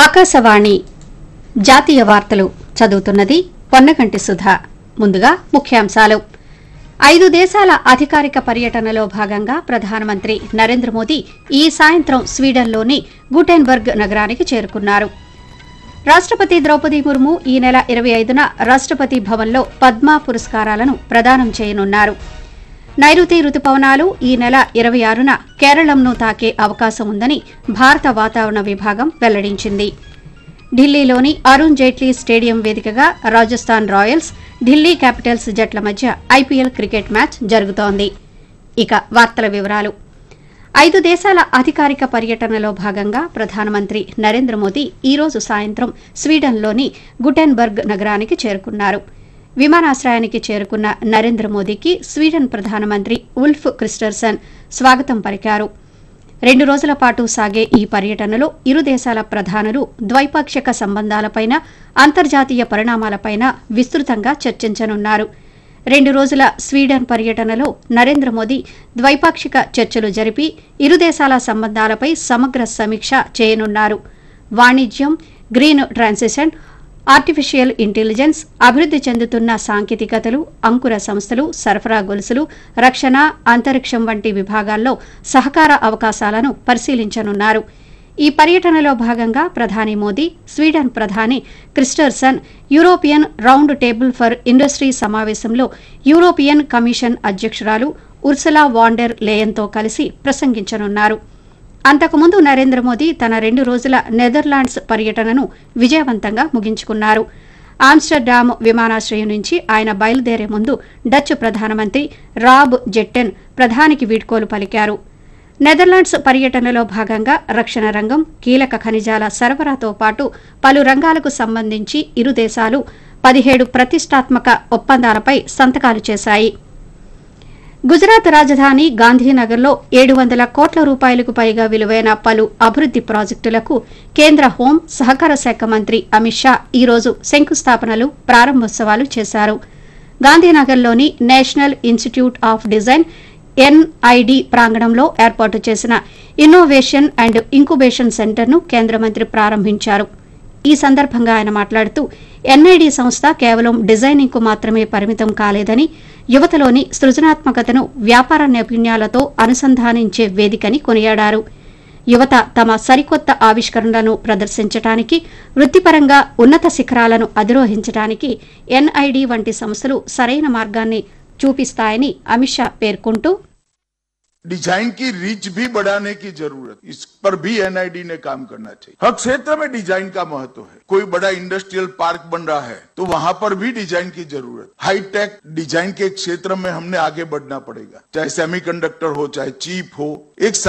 ఆకాశవాణి జాతీయ వార్తలు చదువుతున్నది పొన్నగంటి సుధా ముందుగా ముఖ్యాంశాలు ఐదు దేశాల అధికారిక పర్యటనలో భాగంగా ప్రధానమంత్రి నరేంద్ర మోదీ ఈ సాయంత్రం స్వీడన్లోని గుటెన్బర్గ్ నగరానికి చేరుకున్నారు రాష్టపతి ద్రౌపది ముర్ము ఈ నెల ఇరవై ఐదున రాష్టపతి భవన్లో పద్మ పురస్కారాలను ప్రదానం చేయనున్నారు నైరుతి రుతుపవనాలు ఈ నెల ఇరవై ఆరున కేరళంను తాకే అవకాశం ఉందని భారత వాతావరణ విభాగం వెల్లడించింది ఢిల్లీలోని అరుణ్ జైట్లీ స్టేడియం వేదికగా రాజస్థాన్ రాయల్స్ ఢిల్లీ క్యాపిటల్స్ జట్ల మధ్య ఐపీఎల్ క్రికెట్ మ్యాచ్ జరుగుతోంది ఇక వార్తల వివరాలు ఐదు దేశాల అధికారిక పర్యటనలో భాగంగా ప్రధానమంత్రి నరేంద్ర మోదీ ఈ రోజు సాయంత్రం స్వీడన్లోని గుటెన్బర్గ్ నగరానికి చేరుకున్నారు విమానాశ్రయానికి చేరుకున్న నరేంద్ర మోదీకి స్వీడన్ ప్రధానమంత్రి ఉల్ఫ్ క్రిస్టర్సన్ స్వాగతం పలికారు రెండు రోజుల పాటు సాగే ఈ పర్యటనలో ఇరు దేశాల ప్రధానులు ద్వైపాక్షిక సంబంధాలపైన అంతర్జాతీయ పరిణామాలపైన విస్తృతంగా చర్చించనున్నారు రెండు రోజుల స్వీడన్ పర్యటనలో నరేంద్ర మోదీ ద్వైపాక్షిక చర్చలు జరిపి ఇరు దేశాల సంబంధాలపై సమగ్ర సమీక్ష చేయనున్నారు వాణిజ్యం గ్రీన్ ట్రాన్సిషన్ ఆర్టిఫిషియల్ ఇంటెలిజెన్స్ అభివృద్ది చెందుతున్న సాంకేతికతలు అంకుర సంస్థలు సరఫరా గొలుసులు రక్షణ అంతరిక్షం వంటి విభాగాల్లో సహకార అవకాశాలను పరిశీలించనున్నారు ఈ పర్యటనలో భాగంగా ప్రధాని మోదీ స్వీడన్ ప్రధాని Kristersson European round table for industry సమావేశంలో యూరోపియన్ కమిషన్ అధ్యక్షురాలు ఉర్సలా వాండెర్ లేయన్తో కలిసి ప్రసంగించనున్నారు అంతకుముందు నరేంద్ర మోదీ తన రెండు రోజుల నెదర్లాండ్స్ పర్యటనను విజయవంతంగా ముగించుకున్నారు ఆమ్స్టర్డామ్ విమానాశ్రయం నుంచి ఆయన బయలుదేరే ముందు డచ్ ప్రధానమంత్రి రాబ్ జెట్టెన్ ప్రధానికి వీడ్కోలు పలికారు నెదర్లాండ్స్ పర్యటనలో భాగంగా రక్షణ రంగం కీలక ఖనిజాల సరఫరాతో పాటు పలు రంగాలకు సంబంధించి ఇరు దేశాలు పదిహేడు ప్రతిష్టాత్మక ఒప్పందాలపై సంతకాలు చేశాయి గుజరాత్ రాజధాని గాంధీనగర్లో ఏడు వందల కోట్ల రూపాయలకు పైగా విలువైన పలు అభివృద్ది ప్రాజెక్టులకు కేంద్ర హోం సహకార శాఖ మంత్రి అమిత్ షా ఈ రోజు శంకుస్థాపనలు ప్రారంభోత్సవాలు చేశారు గాంధీనగర్లోని national institute of design NID ప్రాంగణంలో ఏర్పాటు చేసిన ఇన్నోవేషన్ అండ్ ఇంకుబేషన్ సెంటర్ను కేంద్ర మంత్రి ప్రారంభించారు ఈ సందర్భంగా ఆయన మాట్లాడుతూ ఎన్ఐడి సంస్థ కేవలం డిజైనింగ్కు మాత్రమే పరిమితం కాలేదని యువతలోని సృజనాత్మకతను వ్యాపార నైపుణ్యాలతో అనుసంధానించే వేదికని కొనియాడారు యువత తమ సరికొత్త ఆవిష్కరణలను ప్రదర్శించడానికి వృత్తిపరంగా ఉన్నత శిఖరాలను అధిరోహించడానికి ఎన్ఐడి వంటి సంస్థలు సరైన మార్గాన్ని చూపిస్తాయని అమిత్ షా పేర్కొంటూ डिजाइन की रीच भी बढ़ाने की जरूरत इस पर भी एनआईडी ने काम करना चाहिए हर क्षेत्र में डिजाइन का महत्व है कोई बड़ा इंडस्ट्रियल पार्क बन रहा है तो वहां पर भी डिजाइन की जरूरत हाईटेक डिजाइन के क्षेत्र में हमने आगे बढ़ना पड़ेगा चाहे सेमीकंडक्टर हो चाहे चीप हो एक